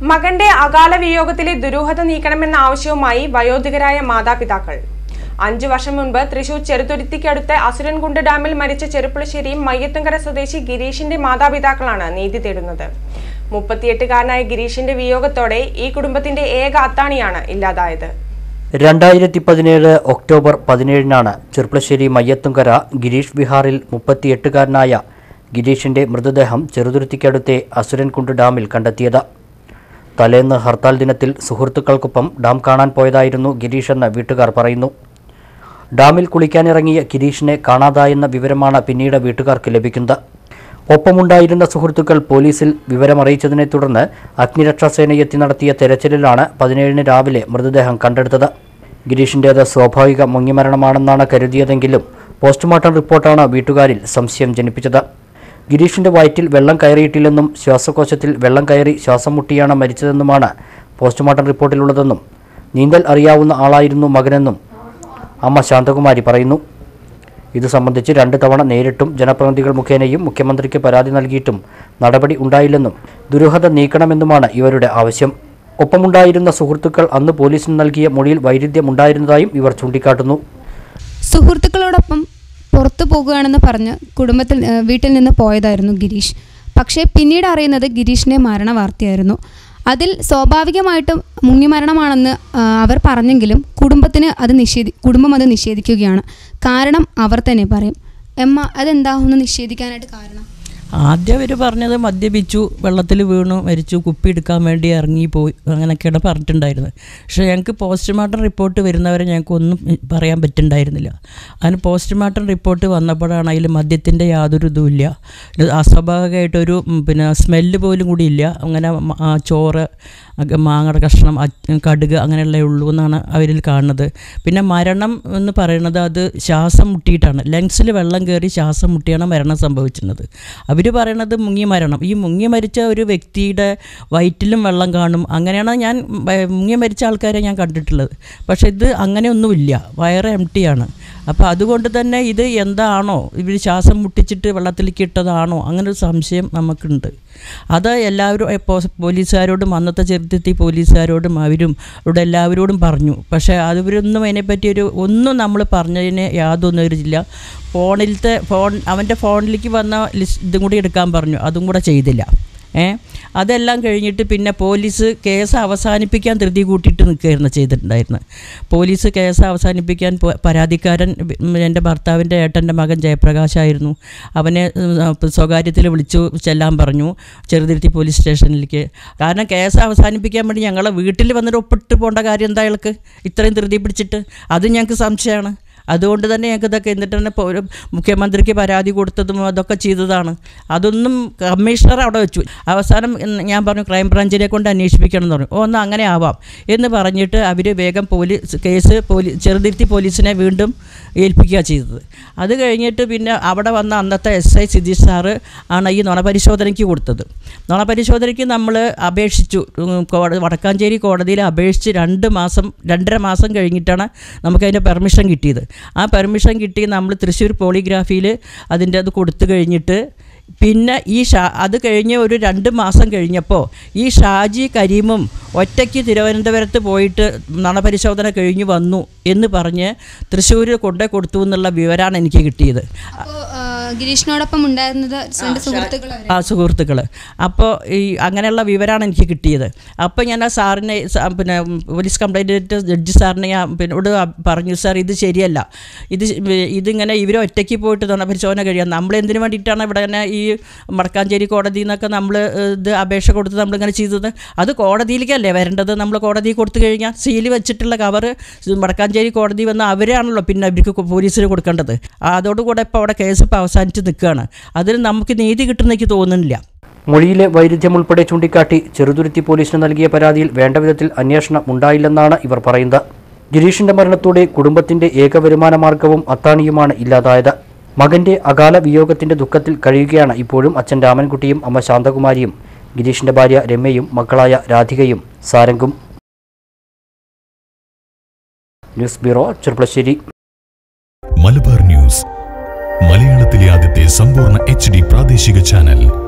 മകന്റെ അകാല വിയോഗത്തിലെ ദുരൂഹത നീക്കണമെന്ന ആവശ്യവുമായി വയോധികരായ മാതാപിതാക്കൾ അഞ്ചു വർഷം മുൻപ് തൃശൂർ ചെറുതുരുത്തിക്കടുത്ത് അസുരൻകുണ്ട് ഡാമിൽ മരിച്ച ചെറുപ്പുളശ്ശേരി മയ്യത്തുങ്കര സ്വദേശി ഗിരീഷിന്റെ മാതാപിതാക്കളാണ് നീതി തേടുന്നത് മുപ്പത്തിയെട്ടുകാരനായ ഗിരീഷിന്റെ വിയോഗത്തോടെ ഈ കുടുംബത്തിന്റെ ഏക അത്താണിയാണ് ഇല്ലാതായത് രണ്ടായിരത്തി പതിനേഴ് ഒക്ടോബർ പതിനേഴിനാണ് ചെർപ്പളശ്ശേരി മയ്യത്തുങ്കര ഗിരീഷ് വിഹാറിൽ മുപ്പത്തിയെട്ടുകാരനായ ഗിരീഷിന്റെ മൃതദേഹം ചെറുതുരുത്തിക്കടുത്തെ അസുരൻകുണ്ട് ഡാമിൽ കണ്ടെത്തിയത് തലേന്ന് ഹർത്താൽ ദിനത്തിൽ സുഹൃത്തുക്കൾക്കൊപ്പം ഡാം കാണാൻ പോയതായിരുന്നു ഗിരീഷ് എന്ന് വീട്ടുകാർ പറയുന്നു ഡാമിൽ കുളിക്കാനിറങ്ങിയ ഗിരീഷിനെ കാണാതായെന്ന വിവരമാണ് പിന്നീട് വീട്ടുകാർക്ക് ലഭിക്കുന്നത് ഒപ്പമുണ്ടായിരുന്ന സുഹൃത്തുക്കൾ പോലീസിൽ വിവരമറിയിച്ചതിനെ തുടർന്ന് അഗ്നിരക്ഷാസേനയെത്തി നടത്തിയ തെരച്ചിലിലാണ് പതിനേഴിന് രാവിലെ മൃതദേഹം കണ്ടെടുത്തത് ഗിരീഷിൻ്റേത് സ്വാഭാവിക മുങ്ങിമരണമാണെന്നാണ് കരുതിയതെങ്കിലും പോസ്റ്റ്മോർട്ടം റിപ്പോർട്ടാണ് വീട്ടുകാരിൽ സംശയം ജനിപ്പിച്ചത് ഗിരീഷിന്റെ വയറ്റിൽ വെള്ളം കയറിയിട്ടില്ലെന്നും ശ്വാസകോശത്തിൽ വെള്ളം കയറി ശ്വാസം മുട്ടിയാണ് മരിച്ചതെന്നുമാണ് പോസ്റ്റ്മോർട്ടം റിപ്പോർട്ടിലുള്ളതെന്നും നീന്തൽ അറിയാവുന്ന ആളായിരുന്നു മകനെന്നും അമ്മ ശാന്തകുമാരി പറയുന്നു ഇത് സംബന്ധിച്ച് രണ്ട് തവണ നേരിട്ടും ജനപ്രതിനിധികൾ മുഖേനയും മുഖ്യമന്ത്രിക്ക് പരാതി നൽകിയിട്ടും നടപടി ഉണ്ടായില്ലെന്നും ദുരൂഹത നീക്കണമെന്നുമാണ് ഇവരുടെ ആവശ്യം ഒപ്പമുണ്ടായിരുന്ന സുഹൃത്തുക്കൾ അന്ന് പോലീസിന് നൽകിയ മൊഴിയിൽ വൈരുദ്ധ്യമുണ്ടായിരുന്നതായും ഇവർ ചൂണ്ടിക്കാട്ടുന്നു സുഹൃത്തുക്കളോടൊപ്പം പുറത്തു പോകുകയാണെന്ന് പറഞ്ഞ് കുടുംബത്തിൽ ഏഹ് വീട്ടിൽ നിന്ന് പോയതായിരുന്നു ഗിരീഷ് പക്ഷേ പിന്നീട് അറിയുന്നത് ഗിരീഷിൻ്റെ മരണവാർത്തയായിരുന്നു അതിൽ സ്വാഭാവികമായിട്ടും മുങ്ങിമരണമാണെന്ന് ആ, അവർ പറഞ്ഞെങ്കിലും കുടുംബത്തിന് അത് നിഷേധി കുടുംബം അത് നിഷേധിക്കുകയാണ് കാരണം അവർ തന്നെ പറയും എമ്മ അതെന്താ ഒന്ന് നിഷേധിക്കാനായിട്ട് കാരണം ആദ്യം അവർ പറഞ്ഞത് മദ്യപിച്ചു വെള്ളത്തിൽ വീണു മരിച്ചു കുപ്പി എടുക്കാൻ വേണ്ടി ഇറങ്ങിപ്പോയി അങ്ങനെയൊക്കെയാണ് പറഞ്ഞിട്ടുണ്ടായിരുന്നത് പക്ഷേ ഞങ്ങൾക്ക് പോസ്റ്റ്മോർട്ടം റിപ്പോർട്ട് വരുന്നവരെ ഞങ്ങൾക്ക് ഒന്നും പറയാൻ പറ്റുന്നുണ്ടായിരുന്നില്ല അതിന് പോസ്റ്റ്മോർട്ടം റിപ്പോർട്ട് വന്നപ്പോഴാണ് അതിൽ മദ്യത്തിൻ്റെ യാതൊരു ഇതുമില്ല ഇത് അസ്വാഭാവികമായിട്ടൊരു ഉം, പിന്നെ സ്മെല്ല് പോലും കൂടി ഇല്ല അങ്ങനെ മ- ആ ചോറ് അക- മാങ്ങയുടെ കഷ്ണം അച്ച് കടുക് അങ്ങനെയുള്ള ഉള്ളൂ എന്നാണ് അവരിൽ കാണുന്നത് പിന്നെ മരണം എന്ന് പറയുന്നത് അത് ശ്വാസം മുട്ടിയിട്ടാണ് ലങ്സിൽ വെള്ളം കയറി ശ്വാസം മുട്ടിയാണ് മരണം സംഭവിച്ചിരുന്നത് അവർ പറയണത് മുങ്ങി മരണം ഈ മുങ്ങി മരിച്ച ഒരു വ്യക്തിയുടെ വയറ്റിലും വെള്ളം കാണും അങ്ങനെയാണ് ഞാൻ വ- മുങ്ങി മരിച്ച ആൾക്കാരെ ഞാൻ കണ്ടിട്ടുള്ളത് പക്ഷേ ഇത് അങ്ങനെയൊന്നുമില്ല വയറ് എം ആണ് അപ്പോൾ അതുകൊണ്ട് തന്നെ ഇത് എന്താണോ ഇവർ ശ്വാസം മുട്ടിച്ചിട്ട് വെള്ളത്തിലേക്ക് ഇട്ടതാണോ അങ്ങനെ ഒരു സംശയം നമുക്കുണ്ട് അത് എല്ലാവരും എ, പോ- പോലീസുകാരോടും അന്നത്തെ ചെറുത്തി പോലീസുകാരോടും അവരും ഇവിടെ എല്ലാവരോടും പറഞ്ഞു പക്ഷേ അതിവരൊന്നും അതിനെപ്പറ്റി ഒരു ഒന്നും നമ്മൾ പറഞ്ഞതിന് യാതൊന്നും ഒരു ഇല്ല ഫോണിലത്തെ ഫോൺ അവൻ്റെ ഫോണിലേക്ക് വന്ന ലിസ്റ്റ് ഇതും കൂടി എടുക്കാൻ പറഞ്ഞു അതും കൂടെ ചെയ്തില്ല ഏ അതെല്ലാം കഴിഞ്ഞിട്ട് പിന്നെ പോലീസ് കേസ് അവസാനിപ്പിക്കാൻ ധൃതി കൂട്ടിയിട്ട് നിൽക്കുകയായിരുന്നു ചെയ്തിട്ടുണ്ടായിരുന്നത് പോലീസ് കേസ് അവസാനിപ്പിക്കാൻ പോ- പരാതിക്കാരൻ ഉം, എൻ്റെ ഭർത്താവിൻ്റെ ഏട്ടൻ്റെ മകൻ ജയപ്രകാശായിരുന്നു അവനെ ഉം, സ്വകാര്യത്തിൽ വിളിച്ചു ചെല്ലാൻ പറഞ്ഞു ചെറുതിരുത്തി പോലീസ് സ്റ്റേഷനിലേക്ക് കാരണം കേസ് അവസാനിപ്പിക്കാൻ വേണ്ടി ഞങ്ങളെ വീട്ടിൽ വന്നിട്ട് ഒപ്പിട്ട് പോകേണ്ട കാര്യം എന്താ അയാൾക്ക് ഇത്രയും ധൃതി പിടിച്ചിട്ട് അത് ഞങ്ങൾക്ക് സംശയമാണ് അതുകൊണ്ട് തന്നെ ഞങ്ങൾക്ക് ഇതൊക്കെ എന്നിട്ട് തന്നെ ഇപ്പോൾ ഒരു മുഖ്യമന്ത്രിക്ക് പരാതി കൊടുത്തതും അതൊക്കെ ചെയ്തതാണ് അതൊന്നും കമ്മീഷണർ അവിടെ വെച്ചു അവസാനം ഇന്ന് ഞാൻ പറഞ്ഞു ക്രൈം ബ്രാഞ്ചിനെ കൊണ്ട് അന്വേഷിപ്പിക്കണം എന്ന് പറഞ്ഞു ഓ എന്നാൽ അങ്ങനെ ആവാം എന്ന് പറഞ്ഞിട്ട് അവർ വേഗം പോലീസ് കേസ് പോലീസ് ചെറുതിരുത്തി പോലീസിനെ വീണ്ടും ഏൽപ്പിക്കുക ചെയ്തത് അത് കഴിഞ്ഞിട്ട് പിന്നെ അവിടെ വന്ന അന്നത്തെ എസ് ഐ സിദ്ദീഷ് സാറ് ആണ് ഈ നുണപരിശോധനയ്ക്ക് കൊടുത്തത് നുണപരിശോധനയ്ക്ക് നമ്മൾ അപേക്ഷിച്ചു ഉം, കോടതി വടക്കാഞ്ചേരി കോടതിയിൽ അപേക്ഷിച്ച് രണ്ട് മാസം രണ്ടര മാസം കഴിഞ്ഞിട്ടാണ് നമുക്കതിൻ്റെ പെർമിഷൻ കിട്ടിയത് ആ പെർമിഷൻ കിട്ടി നമ്മൾ തൃശ്ശൂർ പോളിഗ്രാഫിയിൽ അതിൻ്റെ അത് കൊടുത്തു കഴിഞ്ഞിട്ട് പിന്നെ ഈ ഷാ അത് കഴിഞ്ഞ് ഒരു രണ്ട് മാസം കഴിഞ്ഞപ്പോൾ ഈ ഷാജി കരീമും ഒറ്റയ്ക്ക് തിരുവനന്തപുരത്ത് പോയിട്ട് നുണപരിശോധന കഴിഞ്ഞ് വന്നു എന്ന് പറഞ്ഞ് തൃശ്ശൂർ കൊണ്ടേ കൊടുത്തു എന്നുള്ള വിവരമാണ് എനിക്ക് കിട്ടിയത് അപ്പോൾ ഗിരീഷിനോടൊപ്പം ഉണ്ടായിരുന്നത് രണ്ട് സുഹൃത്തുക്കൾ ആ സുഹൃത്തുക്കൾ അപ്പോൾ ഈ അങ്ങനെയുള്ള വിവരമാണ് എനിക്ക് കിട്ടിയത് അപ്പോൾ ഞാൻ ആ സാറിനെ സ- പിന്നെ പോലീസ് കംപ്ലൈൻറ്റ് ജഡ്ജി സാറിനെ ഞാൻ പിന്നെ ഇവിടെ പറഞ്ഞു സാർ ഇത് ശരിയല്ല ഇത് ശ- ഇതിങ്ങനെ ഇവർ ഒറ്റയ്ക്ക് പോയിട്ട് തന്നെ പരിശോധന കഴിയാം നമ്മൾ എന്തിനു വേണ്ടിയിട്ടാണ് ഇവിടെ തന്നെ ഈ മടക്കാഞ്ചേരി കോടതി എന്നൊക്കെ നമ്മൾ ഇത് അപേക്ഷ കൊടുത്ത് നമ്മളിങ്ങനെ ചെയ്തത് അത് കോടതിയിലേക്കല്ലേ വരേണ്ടത് നമ്മൾ കോടതിയിൽ കൊടുത്തു കഴിഞ്ഞാൽ സീല് വെച്ചിട്ടുള്ള കവറ് മടക്കാഞ്ചേരി കോടതി വന്ന് അവരാണല്ലോ പിന്നെ അവർക്ക് പോലീസിന് കൊടുക്കേണ്ടത് അതോടുകൂടെ ഇപ്പോൾ അവിടെ കേസ് ഇപ്പോൾ അവസാനിച്ച് നിൽക്കുകയാണ് അതിൽ നമുക്ക് നീതി കിട്ടുന്നെനിക്ക് തോന്നുന്നില്ല മൊഴിയിലെ വൈരുദ്ധ്യം ഉൾപ്പെടെ ചൂണ്ടിക്കാട്ടി ചെറുതുരുത്തി പോലീസിന് നൽകിയ പരാതിയിൽ വേണ്ട വിധത്തിൽ അന്വേഷണം ഉണ്ടായില്ലെന്നാണ് ഇവർ പറയുന്നത് ഗിരീഷിന്റെ മരണത്തോടെ കുടുംബത്തിന്റെ ഏക വരുമാന മാർഗവും അത്താണിയുമാണ് ഇല്ലാതായത് മകന്റെ അകാല വിയോഗത്തിന്റെ ദുഃഖത്തിൽ കഴിയുകയാണ് ഇപ്പോഴും അച്ഛൻ രാമൻകുട്ടിയും അമ്മ ശാന്തകുമാരിയും ഗിരീഷിന്റെ ഭാര്യ രമ്യയും മക്കളായ രാധികയും സാരംഗും news bureau Cherpulassery Malabar news മലയാളത്തിലെ ആദ്യത്തെ സമ്പൂർണ്ണ എച്ച് ഡി പ്രാദേശിക ചാനൽ